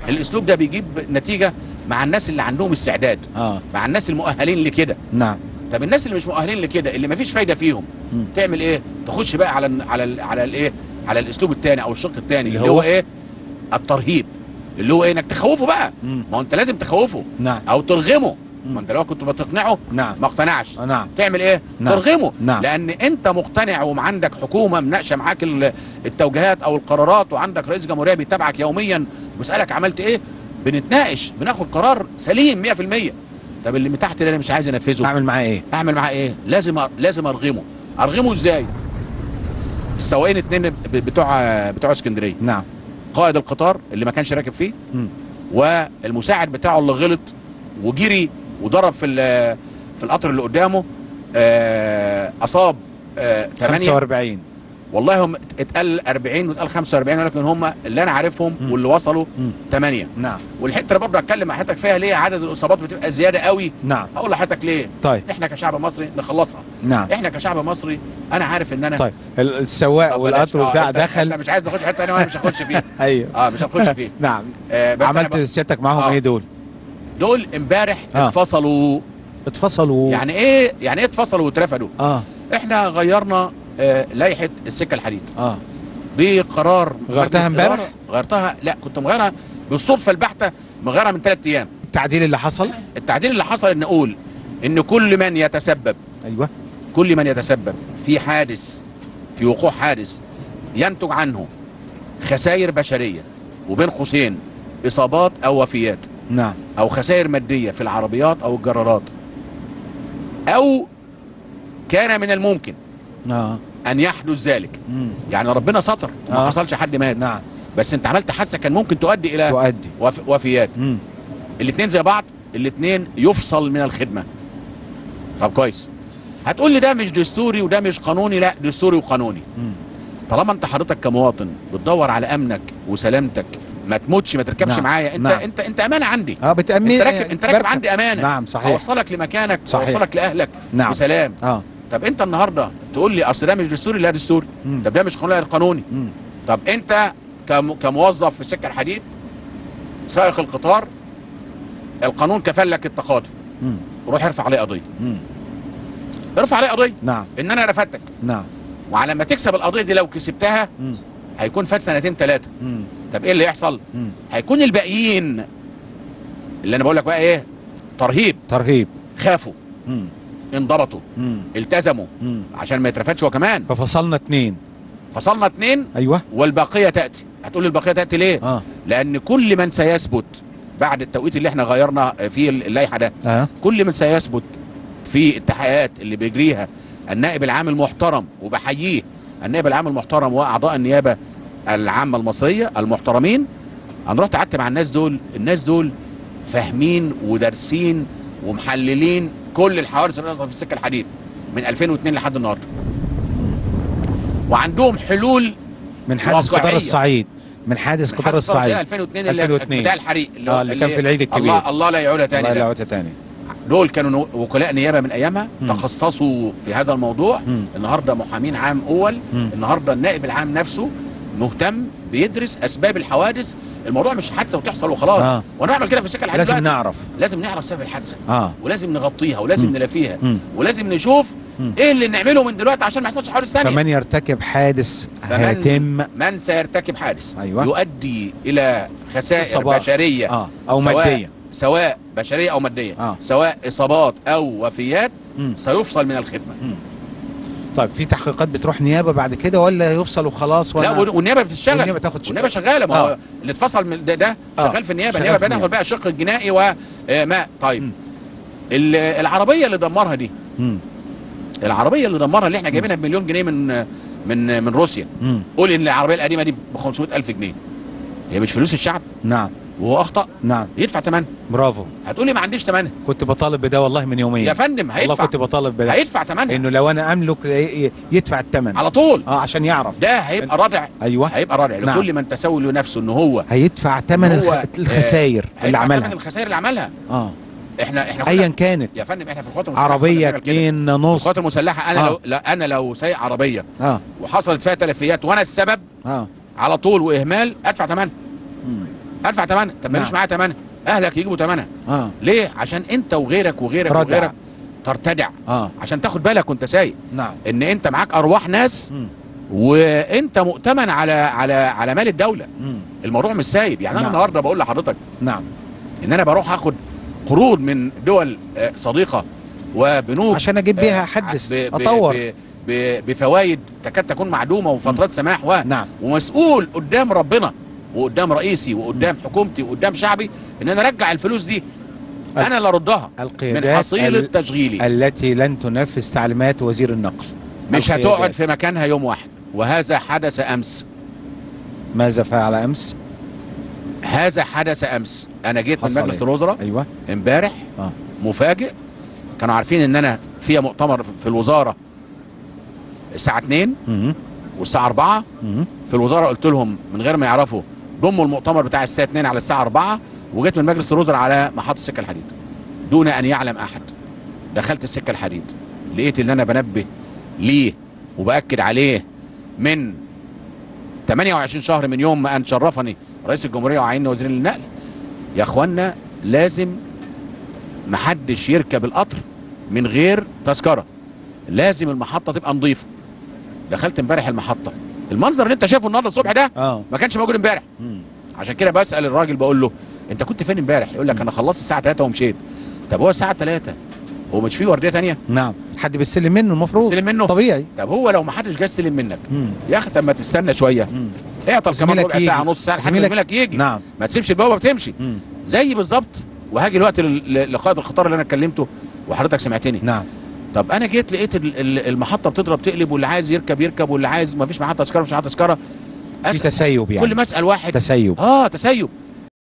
الاسلوب ده بيجيب نتيجه مع الناس اللي عندهم استعداد اه مع الناس المؤهلين لكده نعم طب الناس اللي مش مؤهلين لكده اللي مفيش فايده فيهم مم. تعمل ايه تخش بقى على ال على ال على الايه على الاسلوب الثاني او الشق الثاني اللي اللي هو؟ هو ايه الترهيب اللي هو ايه انك تخوفه بقى مم. ما هو انت لازم تخوفه نعم او ترغمه مم. ما انت لو كنت بتقنعه نعم ما اقتنعش آه، نعم تعمل ايه نعم. ترغمه نعم. لان انت مقتنع وعندك حكومه مناقشه معاك ال- التوجيهات او القرارات وعندك رئيس جمهوريه بيتابعك يوميا وبيسالك عملت ايه بنتناقش بناخد قرار سليم 100% طب اللي من تحت ده انا مش عايز انفذه اعمل معاه ايه اعمل معاه ايه لازم أ- لازم ارغمه ارغمه ازاي السواقين اتنين ب- بتوع بتوع اسكندريه نعم قائد القطار اللي ما كانش راكب فيه مم. والمساعد بتاعه اللي غلط وجري وضرب في ال- في القطر اللي قدامه آه، اصاب آه، 8 45 والله هم اتقال 40 واتقال 45 ولكن هم اللي انا عارفهم مم. واللي وصلوا مم. 8 نعم والحته اللي برضه هتكلم مع حضرتك فيها ليه عدد الاصابات بتبقى زياده قوي نعم هقول لحضرتك ليه طيب احنا كشعب مصري نخلصها نعم احنا كشعب مصري انا عارف ان انا طيب ال- السواق طب بلاش. والقطر آه، بتاع أنت- دخل انت مش عايز نخش حته ثانيه وانا مش هخش فيها ايوه اه مش هنخش فيه نعم آه بس أنا عملت ب- سيادتك معاهم آه. ايه دول دول امبارح آه. اتفصلوا اتفصلوا يعني ايه يعني ايه اتفصلوا واترفدوا اه احنا غيرنا آه لائحه السكه الحديد اه بقرار غيرتها مجلس امبارح؟ إدارة. غيرتها لا كنت مغيرها بالصدفه البحته مغيرها من ثلاث ايام التعديل اللي حصل التعديل اللي حصل ان نقول ان كل من يتسبب ايوه كل من يتسبب في حادث في وقوع حادث ينتج عنه خسائر بشريه وبين قوسين اصابات او وفيات نعم او خسائر ماديه في العربيات او الجرارات او كان من الممكن اه ان يحدث ذلك مم. يعني ربنا ستر ما آه. حصلش حد مات نعم بس انت عملت حادثه كان ممكن تؤدي الى تؤدي وف... وفيات مم. الاثنين زي بعض الاثنين يفصل من الخدمه طب كويس هتقول لي ده مش دستوري وده مش قانوني لا دستوري وقانوني مم. طالما انت حضرتك كمواطن بتدور على امنك وسلامتك ما تموتش ما تركبش نعم. معايا انت نعم. انت انت امانه عندي اه بتأمين انت راكب انت راكب بركب. عندي امانه نعم صحيح اوصلك لمكانك صحيح. اوصلك لاهلك نعم بسلام اه طب انت النهارده تقول لي اصل ده مش دستوري لا دستوري مم. طب ده مش قانوني لا قانوني مم. طب انت كم كموظف في سكه الحديد سائق القطار القانون كفل لك التقاضي مم. روح ارفع عليه قضيه مم. ارفع عليه قضيه نعم ان انا رفدتك نعم وعلى ما تكسب القضيه دي لو كسبتها مم. هيكون فات سنتين ثلاثه مم. طب ايه اللي يحصل مم. هيكون الباقيين اللي انا بقول لك بقى ايه ترهيب ترهيب خافوا مم. انضبطوا مم. التزموا مم. عشان ما يترفدش هو كمان ففصلنا اتنين فصلنا اتنين ايوه والبقيه تاتي هتقول لي البقيه تاتي ليه اه لان كل من سيثبت بعد التوقيت اللي احنا غيرنا فيه اللائحه ده اه كل من سيثبت في التحقيقات اللي بيجريها النائب العام المحترم وبحييه النائب العام المحترم واعضاء النيابه العامه المصريه المحترمين انا رحت قعدت مع الناس دول الناس دول فاهمين ودارسين ومحللين كل الحوادث اللي حصلت في السكه الحديد من 2002 لحد النهارده وعندهم حلول من حادث واقعية. قطار الصعيد من حادث قطار حادث الصعيد 2002 اللي 2002. بتاع الحريق اللي, آه، اللي كان في العيد الكبير. الله الله لا يعودها تاني الله ده. يلعوتها تاني دول كانوا نو- وكلاء نيابه من ايامها مم. تخصصوا في هذا الموضوع مم. النهارده محامين عام اول مم. النهارده النائب العام نفسه مهتم بيدرس اسباب الحوادث الموضوع مش حادثه وتحصل وخلاص آه. ونعمل كده في السكه الحديد لازم دلوقتي. نعرف لازم نعرف سبب الحادثه اه ولازم نغطيها ولازم مم. نلافيها مم. ولازم نشوف مم. ايه اللي نعمله من دلوقتي عشان ما يحصلش حوادث ثانيه فمن يرتكب حادث هيتم من سيرتكب حادث أيوة. يؤدي الى خسائر إصابات. بشريه اه او سواء- ماديه سواء بشريه او ماديه آه. سواء اصابات او وفيات مم. سيفصل من الخدمه طيب في تحقيقات بتروح نيابه بعد كده ولا يفصل وخلاص ولا لا وال- والنيابه بتشتغل والنيابة تاخد شغل. والنيابه شغاله ما آه. هو اللي اتفصل من ده, ده آه. شغال في النيابه شغال النيابه في بتاخد النيابة. بقى الشق الجنائي وما طيب مم. ال- العربيه اللي دمرها دي مم. العربيه اللي دمرها اللي احنا جايبينها بمليون جنيه من من من روسيا مم. قول ان العربيه القديمه دي ب 500000 جنيه هي مش فلوس الشعب نعم وهو اخطا نعم يدفع ثمنها برافو هتقولي ما عنديش ثمنها كنت بطالب بده والله من يومين يا فندم والله هيدفع كنت بطالب بده هيدفع ثمنها انه لو انا املك ي- يدفع الثمن على طول اه عشان يعرف ده هيبقى رادع ايوه هيبقى رادع نعم. لكل من تسول لنفسه ان هو هيدفع ثمن هو، الخ... الخسائر اللي هيدفع عملها ثمن الخسائر اللي عملها اه احنا احنا كنا- ايا كانت يا فندم احنا في القوات المسلحه عربيه كنا بنعمل كده. اتنين في نص القوات المسلحه انا آه. لو لا انا لو سايق عربيه اه وحصلت فيها تلفيات وانا السبب اه على طول واهمال ادفع ثمنها مم. ادفع ثمنها طب ماليش نعم. معايا ثمنها اهلك يجيبوا ثمنها اه ليه عشان انت وغيرك وغيرك ردع. وغيرك ترتدع اه عشان تاخد بالك وانت سايق نعم ان انت معاك ارواح ناس مم. وانت مؤتمن على على على مال الدوله مم. الموضوع مش سايب يعني انا نعم. النهارده بقول لحضرتك نعم ان انا بروح اخد قروض من دول آه، صديقه وبنوك عشان اجيب آه، بيها احدث ب- ب- اطور ب- ب- بفوائد تكاد تكون معدومه وفترات سماح و نعم ومسؤول قدام ربنا وقدام رئيسي وقدام حكومتي وقدام شعبي ان انا ارجع الفلوس دي انا اللي اردها من القيادات حصيله ال- تشغيلي التي لن تنفذ تعليمات وزير النقل مش القيادات. هتقعد في مكانها يوم واحد وهذا حدث امس ماذا فعل امس هذا حدث امس انا جيت من حصل مجلس إيه؟ الوزراء ايوه امبارح اه مفاجئ كانوا عارفين ان انا فيها مؤتمر في الوزاره الساعه 2 مم. والساعه 4 مم. في الوزاره قلت لهم من غير ما يعرفوا ضموا المؤتمر بتاع الساعه 2 على الساعه 4 وجيت من مجلس الوزراء على محطه السكه الحديد دون ان يعلم احد دخلت السكه الحديد لقيت ان انا بنبه ليه وباكد عليه من 28 شهر من يوم ما ان شرفني رئيس الجمهوريه وعيني وزير النقل يا اخوانا لازم محدش يركب القطر من غير تذكره لازم المحطه تبقى نظيفه دخلت امبارح المحطه المنظر اللي انت شايفه النهارده الصبح ده اه ما كانش موجود امبارح مم. عشان كده بسال الراجل بقول له انت كنت فين امبارح يقول لك انا خلصت الساعه 3 ومشيت طب هو الساعه 3 هو مش في ورديه تانية نعم حد بيستلم منه المفروض تستلم منه طبيعي طب هو لو ما حدش جه استلم منك مم. يا اخي طب ما تستنى شويه مم. اعطل كمان زميلك ربع يجي. ساعه نص ساعه لحد ما زميلك- زميلك يجي نعم ما تسيبش البوابه بتمشي مم. زي بالظبط وهاجي الوقت ل- ل- لقائد القطار اللي انا كلمته وحضرتك سمعتني نعم طب انا جيت لقيت ال- ال- المحطه بتضرب تقلب واللي عايز يركب يركب واللي عايز ما فيش معاه تذكره مش معاه تذكره في اسال تسيب يعني كل ما اسال واحد تسيب اه تسيب